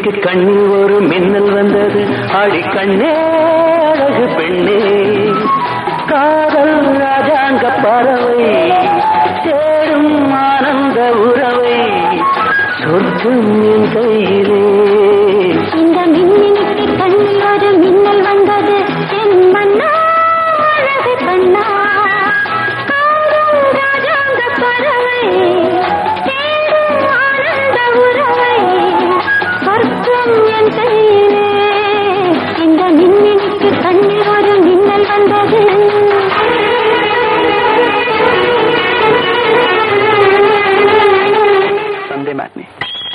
மின்மினிக்கு கண்ணில் ஒரு மின்னல் வந்தது ஆடி கண்ணே அழகு பெண்ணே காதல் ராஜாங்க பறவை தேடும் ஆனந்த உறவை சொர்க்கம் என் கையிலே இந்த மின்மினிக்கு கண்ணில் ஒரு மின்னல் வந்தது என் மன்னா அழகு கண்ணா காதல் ராஜாங்க பறவை தேடும் ஆனந்த உறவை சொர்க்கம் என் கையிலே இந்த மின்மினிக்கு கண்ணில் ஒரு மின்னல் வந்தது சண்டே மேட்னி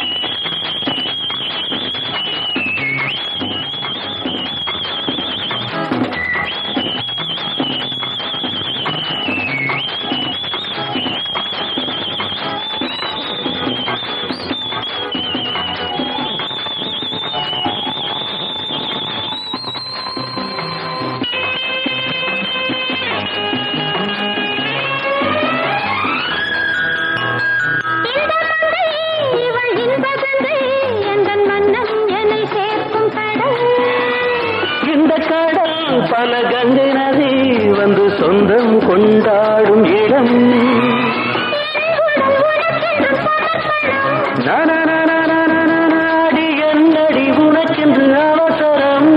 இவள் இன்பகங்கை எந்தன் மன்னன் என்னை சேர்க்கும் கடல் இந்த கடல் பல கங்கை நதி வந்து சொந்தம் கொண்டாடும் இடம் நாடி என்னடி உனக்கென்று அவசரம்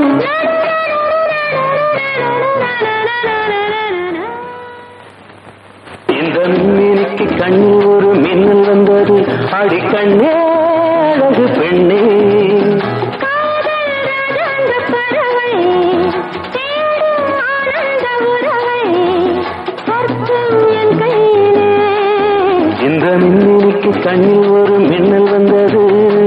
இந்த மின்மினிக்கு கண்ணில் ஒரு மின்னல் வந்தது அடி கண்ணே அழகு பெண்ணே காதல் ராஜாங்க பறவை தேடும் ஆனந்த உறவை சொர்க்கம் என் கையிலே இந்த மின்மினிக்கு கண்ணில் ஒரு மின்னல் வந்தது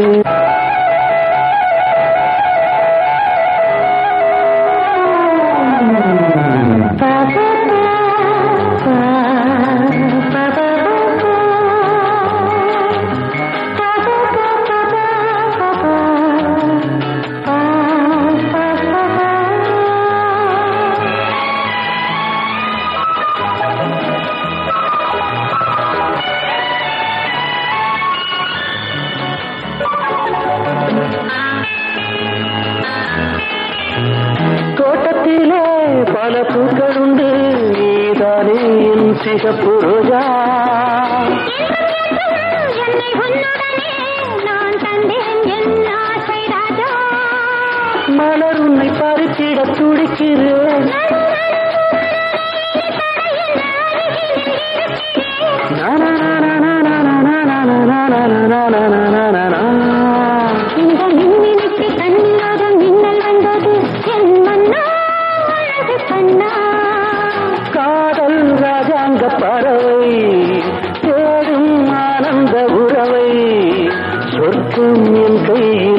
தோட்டத்திலே பல பூக்கள் உண்டு நீதானே என் சிகப்பு ரோஜா என்னை உன்னுடனே நான் தந்தேன் என் ஆசை ராஜா மலர் உன்னை பறித்திட துடிக்கிறேன் இந்த மின்மினிக்கு கண்ணாத மின்னல் வந்தது என் மன்னா அழகு கண்ணா காதல் ராஜாங்க பறவை தேடும் ஆனந்த உறவை சொர்க்கம் என் கையில்